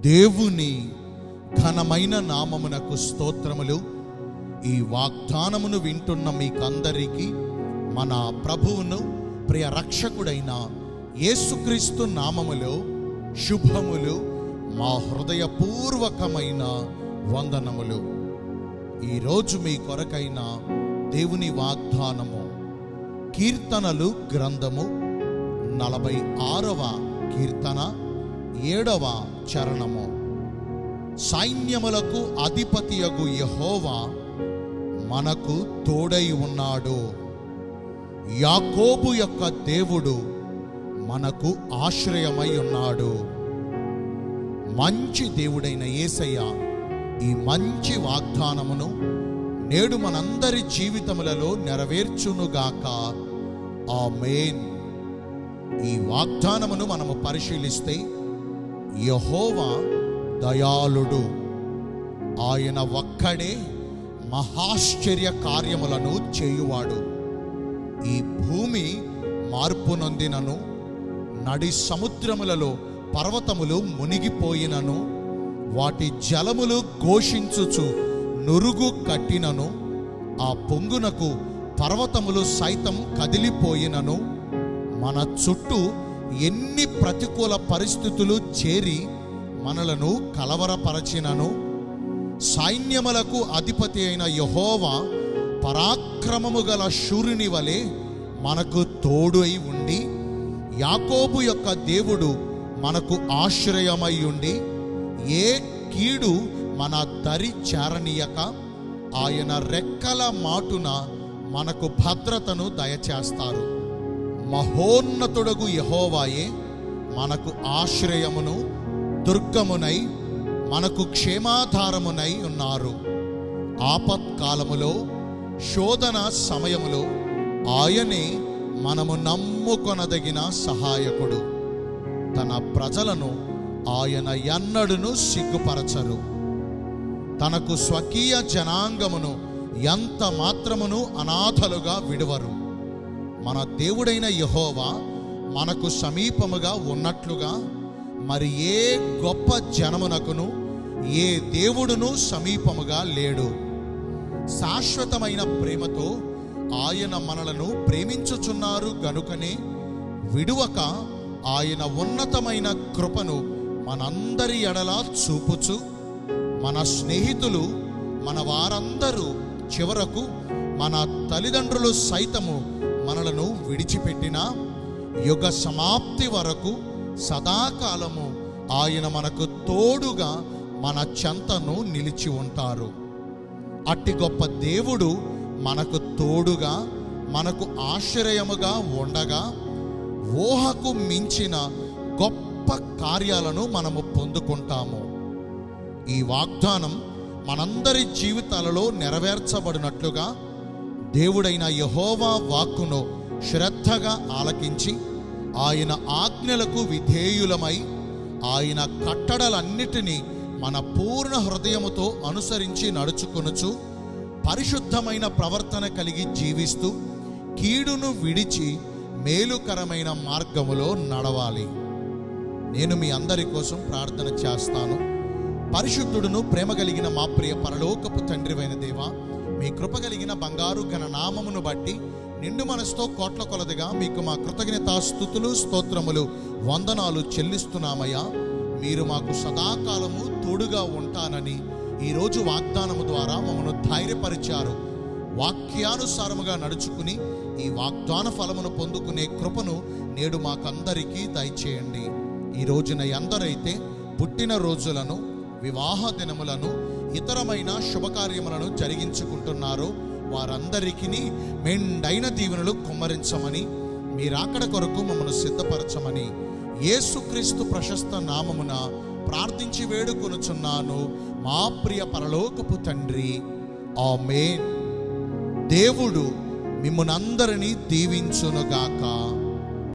దేవుని ఘనమైన నామమునకు స్తోత్రములు ఈ వాగ్దానమును వింటున్న మీకందరికీ మన ప్రభువును ప్రియ రక్షకుడైన యేసుక్రీస్తు నామములో శుభములు మా హృదయపూర్వకమైన వందనములు ఈరోజు మీ కొరకైన దేవుని వాగ్దానము కీర్తనలు గ్రంథము నలభై ఆరవ కీర్తన ఏడవ చరణము సైన్యములకు అధిపతియగు యహోవా మనకు తోడై ఉన్నాడు యాకోబు యొక్క దేవుడు మనకు ఆశ్రయమై ఉన్నాడు మంచి దేవుడైన యేసయ్య ఈ మంచి వాగ్దానమును నేడు మనందరి జీవితములలో నెరవేర్చునుగాక ఆమేన్ ఈ వాగ్దానమును మనము పరిశీలిస్తే యహోవా దయాళుడు ఆయన ఒక్కడే మహాశ్చర్య కార్యములను చేయువాడు ఈ భూమి మార్పు నొందినను నడి సముద్రములలో పర్వతములు మునిగిపోయినను వాటి జలములు ఘోషించుచు నురుగు కట్టినను ఆ పొంగునకు పర్వతములు సైతం కదిలిపోయినను మన చుట్టూ ఎన్ని ప్రతికూల పరిస్థితులు చేరి మనలను కలవరపరచినను సైన్యములకు అధిపతి అయిన యహోవా పరాక్రమము గల శూరుని వలె మనకు తోడు అయి ఉండి యాకోబు యొక్క దేవుడు మనకు ఆశ్రయమై ఉండి ఏ కీడు మన దరి చేరనీయక ఆయన రెక్కల మాటున మనకు భద్రతను దయచేస్తారు మహోన్నతుడగు యహోవాయే మనకు ఆశ్రయమును దుర్గమునై మనకు క్షేమాధారమునై ఉన్నారు ఆపత్కాలములో శోధన సమయములో ఆయనే మనము నమ్ముకొనదగిన సహాయకుడు తన ప్రజలను ఆయన ఎన్నడును సిగ్గుపరచరు తనకు స్వకీయ జనాంగమును ఎంత మాత్రమును అనాథలుగా విడువరు మన దేవుడైన యహోవా మనకు సమీపముగా ఉన్నట్లుగా మరి ఏ గొప్ప జనమునకును ఏ దేవుడును సమీపముగా లేడు శాశ్వతమైన ప్రేమతో ఆయన మనలను ప్రేమించుచున్నారు గనుకనే విడువక ఆయన ఉన్నతమైన కృపను మనందరి ఎడల చూపుచు మన స్నేహితులు మన వారందరూ చివరకు మన తల్లిదండ్రులు సైతము మనలను విడిచిపెట్టిన యుగ సమాప్తి వరకు సదాకాలము ఆయన మనకు తోడుగా మన చెంతను నిలిచి ఉంటారు అట్టి గొప్ప దేవుడు మనకు తోడుగా మనకు ఆశ్రయముగా ఉండగా ఊహకు మించిన గొప్ప కార్యాలను మనము పొందుకుంటాము ఈ వాగ్దానం మనందరి జీవితాలలో నెరవేర్చబడినట్లుగా దేవుడైన యహోవా వాక్కును శ్రద్ధగా ఆలకించి ఆయన ఆజ్ఞలకు విధేయులమై ఆయన కట్టడలన్నిటినీ మన పూర్ణ హృదయముతో అనుసరించి నడుచుకొనుచు పరిశుద్ధమైన ప్రవర్తన కలిగి జీవిస్తూ కీడును విడిచి మేలుకరమైన మార్గములో నడవాలి నేను మీ అందరి కోసం ప్రార్థన చేస్తాను పరిశుద్ధుడును ప్రేమ కలిగిన మా ప్రియ పరలోకపు తండ్రివైన దేవా మీ కృప కలిగిన బంగారు ఘన నామమును బట్టి నిండు మనసుతో కోట్ల కొలదిగా మీకు మా కృతజ్ఞతా స్థుతులు స్తోత్రములు వందనాలు చెల్లిస్తున్నామయ్యా మీరు మాకు సదాకాలము తోడుగా ఉంటానని ఈరోజు వాగ్దానము ద్వారా మమ్మను ధైర్యపరిచారు వాక్యానుసారముగా నడుచుకుని ఈ వాగ్దాన ఫలమును పొందుకునే కృపను నేడు మాకందరికీ దయచేయండి ఈ రోజున ఎందరైతే పుట్టిన రోజులను వివాహ దినములను ఇతరమైన శుభకార్యములను జరిగించుకుంటున్నారో వారందరికీ మెండైన దీవెనలు కుమ్మరించమని మీరాకడ కొరకు మమ్మల్ని సిద్ధపరచమని యేసుక్రీస్తు ప్రశస్త నామమున ప్రార్థించి వేడుకొనుచున్నాను మా ప్రియ పరలోకపు తండ్రి ఆమేన్ దేవుడు మిమ్మల్ని అందరినీ దీవించునుగాక